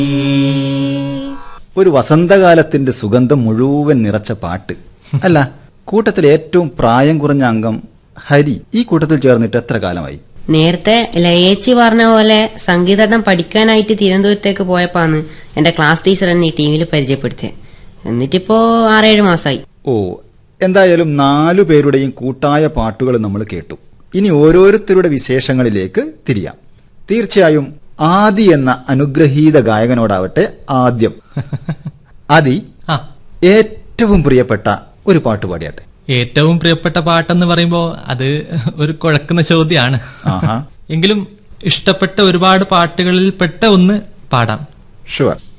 ഒരു വസന്തകാലത്തിന്റെ സുഗന്ധം മുഴുവൻ നിറച്ച പാട്ട് അല്ല കൂട്ടത്തിൽ ഏറ്റവും പ്രായം കുറഞ്ഞ അംഗം ഹരി ഈ കൂട്ടത്തിൽ ചേർന്നിട്ട് എത്ര കാലമായി നേരത്തെ ലയേച്ചി പറഞ്ഞ പോലെ സംഗീതം പഠിക്കാനായിട്ട് തിരുവനന്തപുരത്തേക്ക് പോയപ്പാന്ന് എന്റെ ക്ലാസ് ടീച്ചർ എന്നെ ഈ ടീമിൽ പരിചയപ്പെടുത്തിയത് എന്നിട്ടിപ്പോ ആറേഴ് മാസമായി ഓ എന്തായാലും നാലു പേരുടെയും കൂട്ടായ പാട്ടുകൾ നമ്മൾ കേട്ടു ഇനി ഓരോരുത്തരുടെ വിശേഷങ്ങളിലേക്ക് തിരിയാം തീർച്ചയായും ആദി എന്ന അനുഗ്രഹീത ഗായകനോടാവട്ടെ ആദ്യം ആദി ആ ഏറ്റവും പ്രിയപ്പെട്ട ഒരു പാട്ട് പാടിയാട്ടെ ഏറ്റവും പ്രിയപ്പെട്ട പാട്ടെന്ന് പറയുമ്പോൾ അത് ഒരു കുഴക്കുന്ന ചോദ്യമാണ് ആഹാ എങ്കിലും ഇഷ്ടപ്പെട്ട ഒരുപാട് പാട്ടുകളിൽ പെട്ട ഒന്ന് പാടാം ഷുവർ